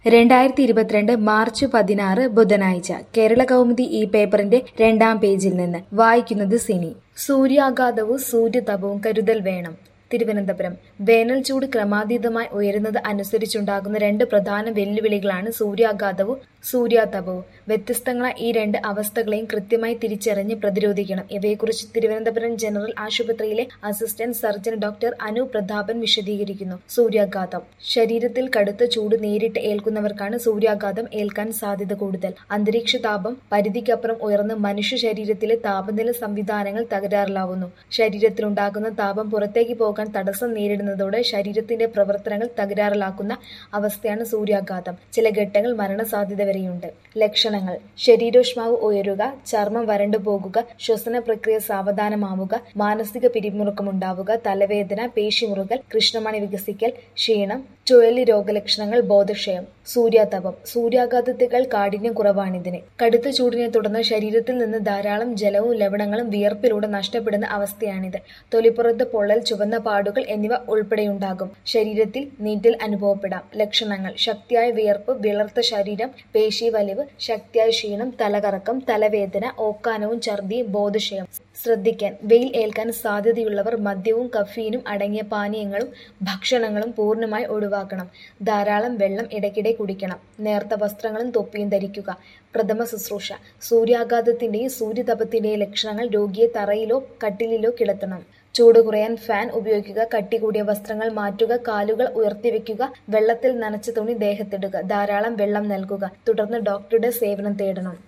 രണ്ടായിരത്തി ഇരുപത്തിരണ്ട് മാർച്ച് പതിനാറ് ബുധനാഴ്ച കേരള കൗമുദി ഈ പേപ്പറിന്റെ രണ്ടാം പേജിൽ നിന്ന് വായിക്കുന്നത് സിനി സൂര്യാഘാതവും സൂര്യതപവും കരുതൽ വേണം തിരുവനന്തപുരം വേനൽ ചൂട് ക്രമാതീതമായി ഉയരുന്നത് അനുസരിച്ചുണ്ടാകുന്ന രണ്ട് പ്രധാന വെല്ലുവിളികളാണ് സൂര്യാഘാതവും സൂര്യാതപവും വ്യത്യസ്തങ്ങളായ ഈ രണ്ട് അവസ്ഥകളെയും കൃത്യമായി തിരിച്ചറിഞ്ഞ് പ്രതിരോധിക്കണം ഇവയെക്കുറിച്ച് തിരുവനന്തപുരം ജനറൽ ആശുപത്രിയിലെ assistant surgeon doctor Anu Prathapan വിശദീകരിക്കുന്നു സൂര്യാഘാതം ശരീരത്തിൽ കടുത്ത ചൂട് നേരിട്ട് ഏൽക്കുന്നവർക്കാണ് സൂര്യാഘാതം ഏൽക്കാൻ സാധ്യത കൂടുതൽ അന്തരീക്ഷ താപം പരിധിക്കപ്പുറം ഉയർന്ന് മനുഷ്യ ശരീരത്തിലെ താപനില സംവിധാനങ്ങൾ തകരാറിലാവുന്നു ശരീരത്തിലുണ്ടാകുന്ന താപം പുറത്തേക്ക് പോകാൻ തടസ്സം നേരിടുന്നതോടെ ശരീരത്തിന്റെ പ്രവർത്തനങ്ങൾ തകരാറിലാക്കുന്ന അവസ്ഥയാണ് സൂര്യാഘാതം ചില ഘട്ടങ്ങൾ മരണസാധ്യത വരെയുണ്ട് ലക്ഷണങ്ങൾ ശരീരോഷ്മാവ് ഉയരുക ചർമ്മം വരണ്ടു പോകുക ശ്വസന പ്രക്രിയ സാവധാനമാവുക മാനസിക പിരിമുറുക്കമുണ്ടാവുക തലവേദന പേശിമുറുകൽ കൃഷ്ണമണി വികസിക്കൽ ക്ഷീണം ചുഴലി രോഗലക്ഷണങ്ങൾ ബോധക്ഷയം സൂര്യാതപം സൂര്യാഘാതത്തേക്കാൾ കാഠിന്യം കുറവാണിതിന് കടുത്ത ചൂടിനെ തുടർന്ന് ശരീരത്തിൽ നിന്ന് ധാരാളം ജലവും ലവണങ്ങളും വിയർപ്പിലൂടെ നഷ്ടപ്പെടുന്ന അവസ്ഥയാണിത് തൊലിപ്പുറത്ത് പൊള്ളൽ ചുവന്ന പാടുകൾ എന്നിവ ഉൾപ്പെടെയുണ്ടാകും ശരീരത്തിൽ നീറ്റൽ അനുഭവപ്പെടാം ലക്ഷണങ്ങൾ ശക്തിയായ വിയർപ്പ് വിളർത്ത ശരീരം പേശി വലിവ് ശക്തിയായ ക്ഷീണം തലകറക്കം തലവേദന ഓക്കാനവും ഛർദിയും ബോധക്ഷയം ശ്രദ്ധിക്കാൻ വെയിൽ ഏൽക്കാൻ സാധ്യതയുള്ളവർ മദ്യവും കഫീനും അടങ്ങിയ പാനീയങ്ങളും ഭക്ഷണങ്ങളും പൂർണ്ണമായി ഒഴിവാക്കണം ധാരാളം വെള്ളം ഇടയ്ക്കിടെ കുടിക്കണം നേർത്ത വസ്ത്രങ്ങളും തൊപ്പിയും ധരിക്കുക പ്രഥമ ശുശ്രൂഷ സൂര്യാഘാതത്തിന്റെയും സൂര്യതപത്തിന്റെയും ലക്ഷണങ്ങൾ രോഗിയെ തറയിലോ കട്ടിലിലോ കിടത്തണം ചൂട് കുറയാൻ ഫാൻ ഉപയോഗിക്കുക കട്ടി കൂടിയ വസ്ത്രങ്ങൾ മാറ്റുക കാലുകൾ ഉയർത്തിവെക്കുക വെള്ളത്തിൽ നനച്ച തുണി ദേഹത്തിടുക ധാരാളം വെള്ളം നൽകുക തുടർന്ന് ഡോക്ടറുടെ സേവനം തേടണം